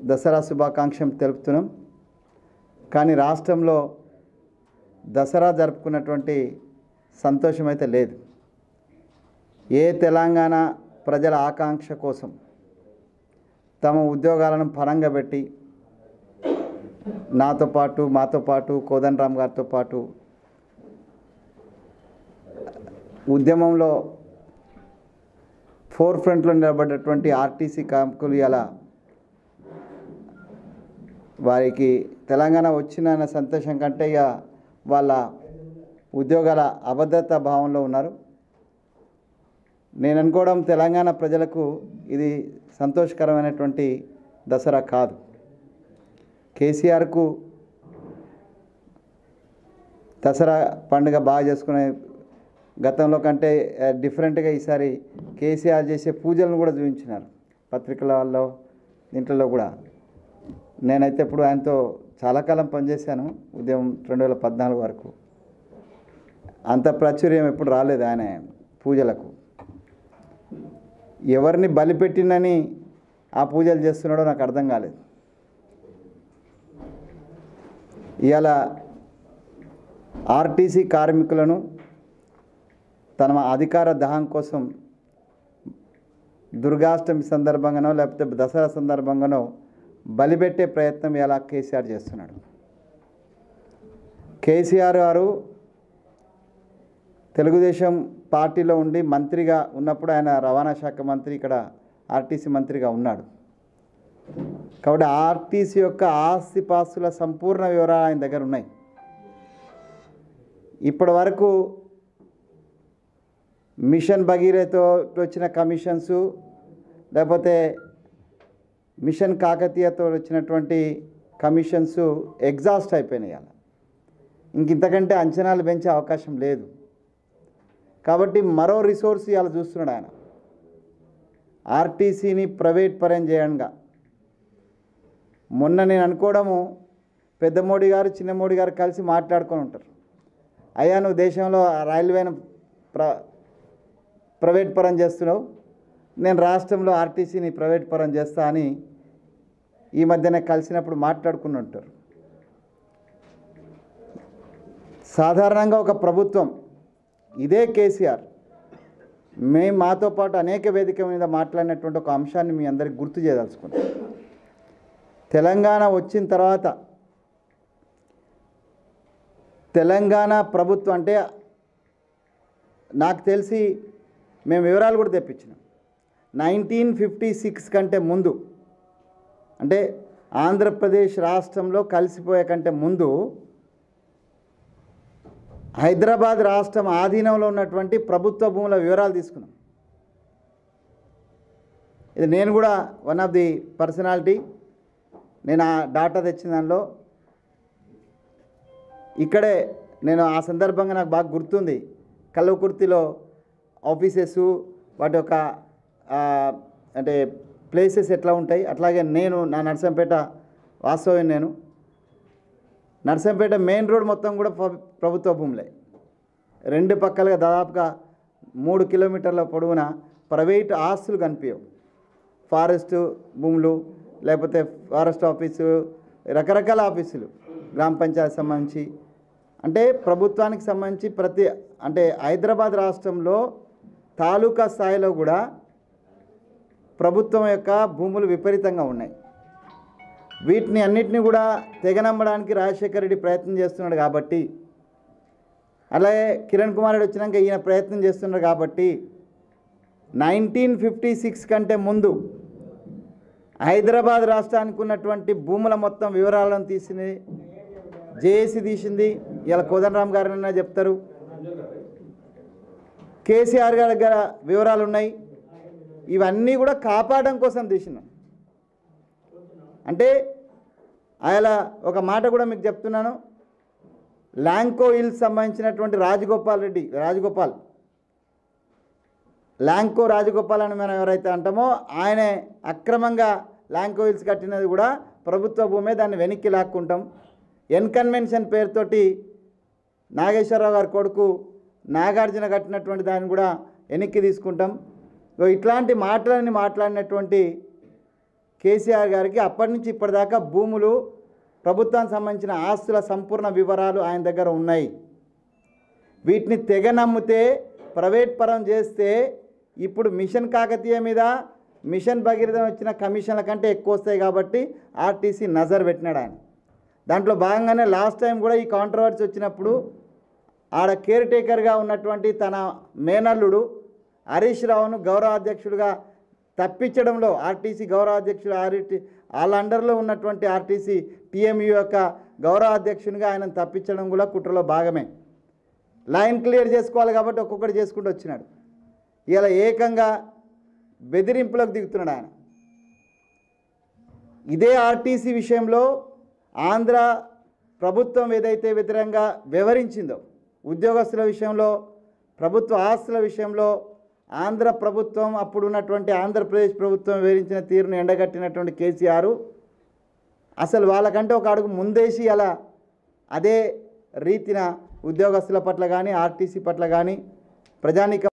దసరా శుభాకాంక్షలు తెలుపుతున్నాం కానీ రాష్ట్రంలో దసరా జరుపుకున్నటువంటి సంతోషం అయితే లేదు ఏ తెలంగాణ ప్రజల ఆకాంక్ష కోసం తమ ఉద్యోగాలను పరంగా పెట్టి నాతో పాటు మాతో పాటు కోదండరామ్ గారితో పాటు ఉద్యమంలో ఫోర్ ఫ్రంట్లో నిలబడ్డటువంటి ఆర్టీసీ కార్మికులు ఇలా వారికి తెలంగాణ వచ్చిన సంతోషం కంటే ఇక వాళ్ళ ఉద్యోగాల అభద్రతా భావంలో ఉన్నారు నేను అనుకోవడం తెలంగాణ ప్రజలకు ఇది సంతోషకరమైనటువంటి దసరా కాదు కేసీఆర్కు దసరా పండుగ బాగా చేసుకునే గతంలో కంటే ఆ, డిఫరెంట్గా ఈసారి కేసీఆర్ చేసే పూజలను కూడా చూపించినారు పత్రికలలో దీంట్లో కూడా నేనైతే ఇప్పుడు ఆయనతో చాలా కాలం పనిచేశాను ఉదయం రెండు వేల పద్నాలుగు వరకు అంత ప్రాచుర్యం ఎప్పుడు రాలేదు ఆయన పూజలకు ఎవరిని బలిపెట్టినని ఆ పూజలు చేస్తున్నాడో నాకు అర్థం కాలేదు ఇవాళ ఆర్టీసీ కార్మికులను తన అధికార దహం కోసం దుర్గాష్టమి సందర్భంగానో లేకపోతే దసరా సందర్భంగానో బలిపెట్టే ప్రయత్నం ఇలా కేసీఆర్ చేస్తున్నాడు కేసీఆర్ గారు తెలుగుదేశం పార్టీలో ఉండి మంత్రిగా ఉన్నప్పుడు ఆయన రవాణా శాఖ మంత్రి ఇక్కడ ఆర్టీసీ మంత్రిగా ఉన్నాడు కాబట్టి ఆర్టీసీ యొక్క ఆస్తిపాస్తుల సంపూర్ణ వివరాలు ఆయన దగ్గర ఉన్నాయి ఇప్పటి వరకు మిషన్ భగీరథతో వచ్చిన కమిషన్స్ లేకపోతే మిషన్ కాకతీయతో వచ్చినటువంటి కమిషన్స్ ఎగ్జాస్ట్ అయిపోయినాయి అలా ఇంక ఇంతకంటే అంచనాలు పెంచే అవకాశం లేదు కాబట్టి మరో రిసోర్స్ ఇవాళ చూస్తున్నాడు ఆయన ఆర్టీసీని ప్రైవేట్ పరం చేయంగా మొన్న నేను అనుకోవడము పెద్ద మోడీ గారు చిన్న మోడీ గారు కలిసి మాట్లాడుకొని ఉంటారు అయ్యా నువ్వు దేశంలో రైల్వేను ప్ర ప్రైవేట్ పరం చేస్తున్నావు నేను రాష్ట్రంలో ఆర్టీసీని ప్రైవేట్ పరం చేస్తా అని ఈ మధ్యనే కలిసినప్పుడు మాట్లాడుకుని ఉంటారు సాధారణంగా ఒక ప్రభుత్వం ఇదే కేసీఆర్ మేము మాతో పాటు అనేక వేదిక మీద మాట్లాడినటువంటి ఒక అంశాన్ని మీ అందరికి గుర్తు చేయదలుచుకున్నాం తెలంగాణ వచ్చిన తర్వాత తెలంగాణ ప్రభుత్వం అంటే నాకు తెలిసి మేము వివరాలు కూడా తెప్పించినాం నైన్టీన్ ఫిఫ్టీ సిక్స్ కంటే ముందు అంటే ఆంధ్రప్రదేశ్ రాష్ట్రంలో కలిసిపోయే కంటే ముందు హైదరాబాద్ రాష్ట్రం ఆధీనంలో ఉన్నటువంటి ప్రభుత్వ భూముల వివరాలు తీసుకున్నాం ఇది నేను కూడా వన్ ఆఫ్ ది పర్సనాలిటీ నేను ఆ డాటా తెచ్చిన దానిలో ఇక్కడే నేను ఆ సందర్భంగా నాకు బాగా గుర్తుంది కల్వకుర్తిలో ఆఫీసెస్ వాటి యొక్క ఆ, అంటే ప్లేసెస్ ఎట్లా ఉంటాయి అట్లాగే నేను నా నర్సంపేట వాస్తవం నేను నర్సంపేట మెయిన్ రోడ్ మొత్తం కూడా ప్ర- ప్రభుత్వ భూములే రెండు పక్కలుగా దాదాపుగా మూడు కిలోమీటర్ల పొడవున ప్రైవేట్ ఆస్తులు కనిపించవు ఫారెస్ట్ భూములు లేకపోతే ఫారెస్ట్ ఆఫీసు రకరకాల ఆఫీసులు గ్రామ పంచాయతీ సంబంధించి అంటే ప్రభుత్వానికి సంబంధించి ప్రతి అంటే హైదరాబాద్ రాష్ట్రంలో తాలూకా స్థాయిలో కూడా ప్రభుత్వం యొక్క భూములు విపరీతంగా ఉన్నాయి వీటిని అన్నిటిని కూడా తెగనమ్మడానికి రాజశేఖర రెడ్డి ప్రయత్నం చేస్తున్నాడు కాబట్టి అలాగే కిరణ్ కుమార్ రెడ్డి వచ్చినాక ఈయన ప్రయత్నం చేస్తున్నాడు కాబట్టి నైన్టీన్ ఫిఫ్టీ సిక్స్ కంటే ముందు హైదరాబాద్ రాష్ట్రానికి ఉన్నటువంటి భూముల మొత్తం వివరాలను తీసింది జేఏసీ తీసింది ఇలా కోదండరామ్ గారు చెప్తారు కేసీఆర్ గారి దగ్గర వివరాలు ఉన్నాయి ఇవన్నీ కూడా కాపాడడం కోసం తీసినాం అంటే ఆయన ఒక మాట కూడా మీకు చెప్తున్నాను ల్యాంకో హిల్స్ సంబంధించినటువంటి రాజగోపాల్ రెడ్డి రాజగోపాల్ ల్యాంకో రాజగోపాల్ అని మనం ఎవరైతే అంటామో ఆయనే అక్రమంగా ల్యాంకో హిల్స్ కట్టినది కూడా ప్రభుత్వ భూమే దాన్ని వెనక్కి లాక్కుంటాం ఎన్కన్వెన్షన్ పేరుతోటి నాగేశ్వరరావు గారి కొడుకు నాగార్జున కట్టినటువంటి దాన్ని కూడా వెనక్కి తీసుకుంటాం ఇగో ఇట్లాంటి మాటలని మాట్లాడినటువంటి కేసీఆర్ గారికి అప్పటి నుంచి ఇప్పటిదాకా భూములు ప్రభుత్వానికి సంబంధించిన ఆస్తుల సంపూర్ణ వివరాలు ఆయన దగ్గర ఉన్నాయి వీటిని తెగ నమ్మితే ప్రైవేట్ పరం చేస్తే ఇప్పుడు మిషన్ కాకతీయ మీద మిషన్ భగీరథ వచ్చిన కమిషన్ల కంటే ఎక్కువ వస్తాయి కాబట్టి ఆర్టీసీ నజర్ పెట్టినాడు ఆయన దాంట్లో భాగంగానే లాస్ట్ టైం కూడా ఈ కాంట్రవర్సీ వచ్చినప్పుడు ఆడ కేర్ టేకర్గా ఉన్నటువంటి తన మేనల్లుడు హరీష్ రావును గౌరవ అధ్యక్షుడిగా తప్పించడంలో ఆర్టీసీ గౌరవ అధ్యక్షుడు ఆర్టీ వాళ్ళ అండర్లో ఉన్నటువంటి ఆర్టీసీ టీఎంయూ యొక్క గౌరవ అధ్యక్షునిగా ఆయనను తప్పించడం కూడా కుట్రలో భాగమే లైన్ క్లియర్ చేసుకోవాలి కాబట్టి ఒక్కొక్కటి చేసుకుంటూ వచ్చినాడు ఇలా ఏకంగా బెదిరింపులకు దిగుతున్నాడు ఆయన ఇదే ఆర్టీసీ విషయంలో ఆంధ్ర ప్రభుత్వం ఏదైతే వ్యతిరేకంగా వ్యవహరించిందో ఉద్యోగస్తుల విషయంలో ప్రభుత్వ ఆస్తుల విషయంలో ఆంధ్ర ప్రభుత్వం అప్పుడు ఉన్నటువంటి ఆంధ్రప్రదేశ్ ప్రభుత్వం వివరించిన తీరును ఎండగట్టినటువంటి కేసీఆర్ అసలు వాళ్ళకంటే ఒక అడుగు ముందేసి అలా అదే రీతిన ఉద్యోగస్తుల పట్ల కానీ ఆర్టీసీ పట్ల కానీ ప్రజానీకం